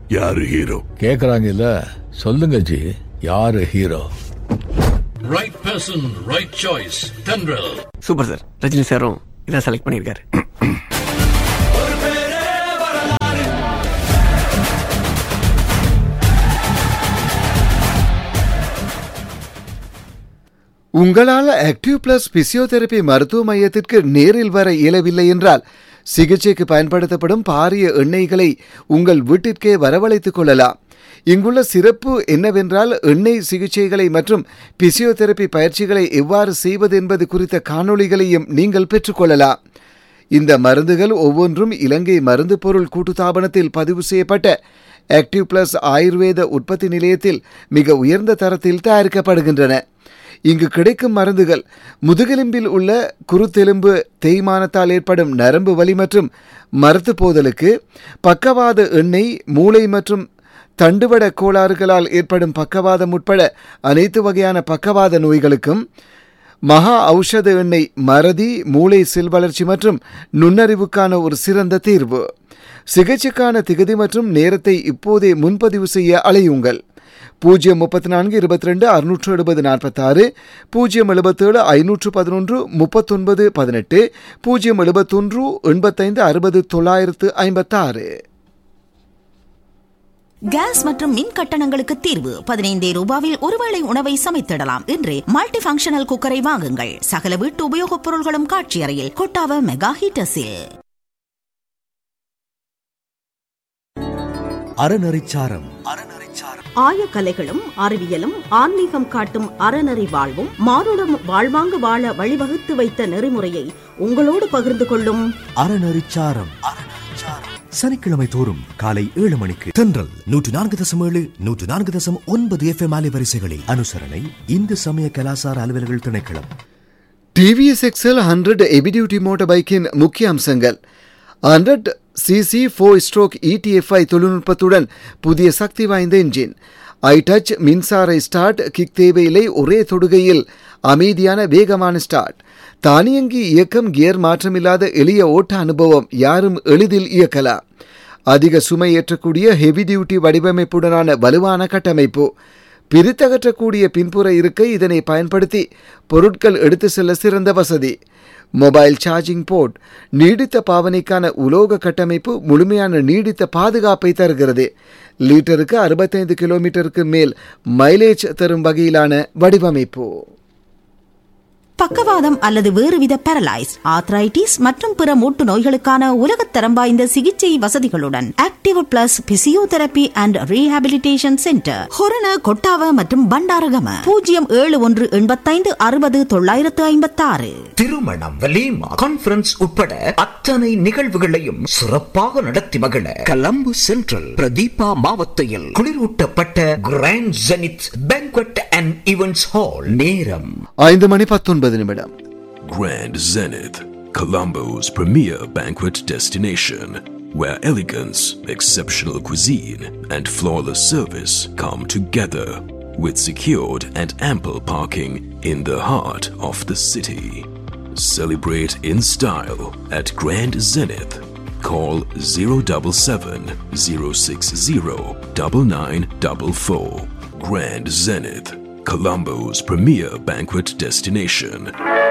யாரு ஹீரோ கேக்குறாங்கல்ல சொல்லுங்க ஜி யாரு hero Right person, right choice. Tendril. Super sir Rajini சாரும் இதான் செலக்ட் பண்ணியிருக்காரு உங்களால் ஆக்டிவ் பிளஸ் பிசியோதெரபி மருத்துவ மையத்திற்கு நேரில் வர இயலவில்லை என்றால் சிகிச்சைக்கு பயன்படுத்தப்படும் பாரிய எண்ணெய்களை உங்கள் வீட்டிற்கே வரவழைத்துக் கொள்ளலாம் இங்குள்ள சிறப்பு என்னவென்றால் எண்ணெய் சிகிச்சைகளை மற்றும் பிசியோதெரபி பயிற்சிகளை எவ்வாறு செய்வது என்பது குறித்த காணொளிகளையும் நீங்கள் பெற்றுக்கொள்ளலாம் இந்த மருந்துகள் ஒவ்வொன்றும் இலங்கை மருந்து பொருள் கூட்டுத்தாபனத்தில் பதிவு செய்யப்பட்ட ஆக்டிவ் பிளஸ் ஆயுர்வேத உற்பத்தி நிலையத்தில் மிக உயர்ந்த தரத்தில் தயாரிக்கப்படுகின்றன இங்கு கிடைக்கும் மருந்துகள் முதுகெலும்பில் உள்ள குருத்தெலும்பு தேய்மானத்தால் ஏற்படும் நரம்பு வலி மற்றும் மரத்து போதலுக்கு பக்கவாத எண்ணெய் மூளை மற்றும் தண்டுவட கோளாறுகளால் ஏற்படும் பக்கவாதம் உட்பட அனைத்து வகையான பக்கவாத நோய்களுக்கும் மகா ஔஷத எண்ணெய் மறதி மூளை செல் வளர்ச்சி மற்றும் நுண்ணறிவுக்கான ஒரு சிறந்த தீர்வு சிகிச்சைக்கான திகதி மற்றும் நேரத்தை இப்போதே முன்பதிவு செய்ய அலையுங்கள் பூஜ்ஜியம் முப்பத்தி நான்கு இருபத்தி ரெண்டு அறுநூற்று எழுபது நாற்பத்தாறு பூஜ்ஜியம் எழுபத்தேழு ஐநூற்று பதினொன்று முப்பத்தொன்பது பதினெட்டு பூஜ்ஜியம் எழுபத்தொன்று எண்பத்தைந்து அறுபது தொள்ளாயிரத்து ஐம்பத்தாறு கேஸ் மற்றும் மின் கட்டணங்களுக்கு தீர்வு பதினைந்தே ரூபாவில் ஒருவேளை உணவை சமைத்திடலாம் என்று மல்டி ஃபங்க்ஷனல் குக்கரை வாங்குங்கள் சகல வீட்டு உபயோகப் பொருள்களும் காட்சி அறையில் கொட்டாவ மெகா ஹீட்டர்ஸில் அறநெறிச்சாரம் ஆயக்கலைகளும் அறிவியலும் ஆன்மீகம் காட்டும் அறநெறி வாழ்வும் மானுடம் வாழ்வாங்கு வாழ வழிவகுத்து வைத்த நெறிமுறையை உங்களோடு பகிர்ந்து கொள்ளும் அறநெறிச்சாரம் சனிக்கிழமை தோறும் காலை ஏழு மணிக்கு தென்றல் நூற்று நான்கு தசம் ஏழு நூற்று நான்கு தசம் ஒன்பது எஃப்எம் அலைவரிசைகளில் அனுசரணை இந்து சமய கலாசார அலுவலர்கள் திணைக்களம் TVS XL hundred heavy duty motor பைக்கின் முக்கிய அம்சங்கள் hundred CC four stroke ETFI தொழில்நுட்பத்துடன் புதிய சக்தி வாய்ந்த என்ஜின் ஐ டச் மின்சார ஸ்டார்ட் கிக் தேவையில்லை ஒரே தொடுகையில் அமைதியான வேகமான ஸ்டார்ட் தானியங்கி இயக்கம் கியர் மாற்றமில்லாத எளிய ஓட்ட அனுபவம் யாரும் எளிதில் இயக்கலாம் அதிக சுமை ஏற்றக்கூடிய ஹெவி டியூட்டி வடிவமைப்புடனான வலுவான கட்டமைப்பு பிரித்தகற்றக்கூடிய பின்புற இருக்கை இதனை பயன்படுத்தி பொருட்கள் எடுத்து செல்ல சிறந்த வசதி மொபைல் சார்ஜிங் போர்ட் நீடித்த பாவனைக்கான உலோக கட்டமைப்பு முழுமையான நீடித்த பாதுகாப்பை தருகிறது லீட்டருக்கு அறுபத்தைந்து கிலோமீட்டருக்கு மேல் மைலேஜ் தரும் வகையிலான வடிவமைப்பு பக்கவாதம் அல்லது வேறுவித பேரலைஸ் ஆத்ரைட்டிஸ் மற்றும் பிற மூட்டு நோய்களுக்கான உலகத்தரம் வாய்ந்த சிகிச்சை வசதிகளுடன் active plus physiotherapy and rehabilitation centre Horana Kottawa மற்றும் பண்டாரகம பூஜ்ஜியம் ஏழு ஒன்று எண்பத்தைந்து அறுபது தொள்ளாயிரத்து ஐம்பத்தாறு திருமணம் வலீமா கான்பரன்ஸ் உட்பட அத்தனை நிகழ்வுகளையும் சிறப்பாக நடத்தி மகிழ கலம்பு சென்ட்ரல் பிரதீபா மாவத்தையில் குளிரூட்டப்பட்ட grand zenith banquet and events hall நேரம் ஐந்து மணி பத்தொன்பது நிமிடம் Grand Zenith, Colombo's premier banquet destination, where elegance, exceptional cuisine, and flawless service come together, with secured and ample parking in the heart of the city. Celebrate in style at Grand Zenith. Call 077 060 9944. Grand Zenith, Colombo's premier banquet destination.